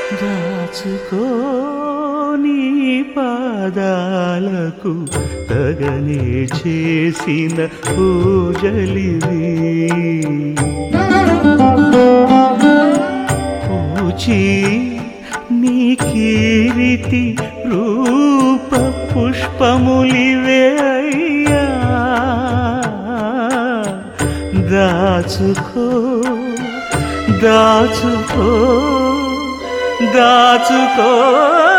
దాచుకోని పాదాలకు తగనే చేసిన పూజలివి పూచి నీ కీరితి రూప పుష్పములివే అయ్యా దాచుకో దాచుకో దాచుకో